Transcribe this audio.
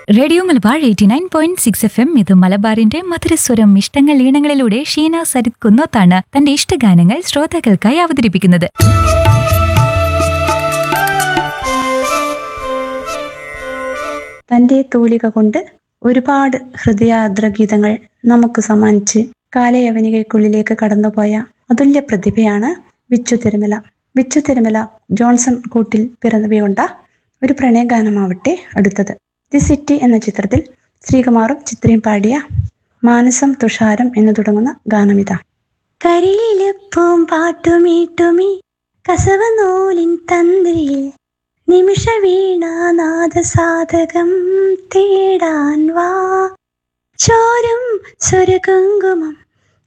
radio Malabar eighty nine point six F M ഇത് മലബാറിന്റെ മധുരസ്വരം ഇഷ്ടങ്ങൾ ഈണങ്ങളിലൂടെ ഷീന സരിത് കുന്നോത്താണ് തന്റെ ഇഷ്ടഗാനങ്ങൾ ശ്രോതാക്കൾക്കായി അവതരിപ്പിക്കുന്നത് തന്റെ തൂലിക കൊണ്ട് ഒരുപാട് ഹൃദയാദ്രഗീതങ്ങൾ നമുക്ക് സമ്മാനിച്ച് കാലയവനികയ്ക്കുള്ളിലേക്ക് കടന്നുപോയ അതുല്യ പ്രതിഭയാണ് വിച്ചു തിരുമല വിച്ചു തിരുമല ജോൺസൺ കൂട്ടിൽ പിറന്നുകൊണ്ട ഒരു പ്രണയഗാനമാവട്ടെ അടുത്തത് ദി സിറ്റി എന്ന ചിത്രത്തിൽ ശ്രീകുമാറും ചിത്രയും പാടിയ മാനസം തുഷാരം എന്ന് തുടങ്ങുന്ന ഗാനമിതാ കരിയിലെപ്പും പാട്ടുമീട്ടുമീ കസവ നൂലിൻ തന്ത്രിയിൽ നിമിഷ വീണാനാദ സാധകം തേടാൻ വാ ചോരും സ്വരകുങ്കുമം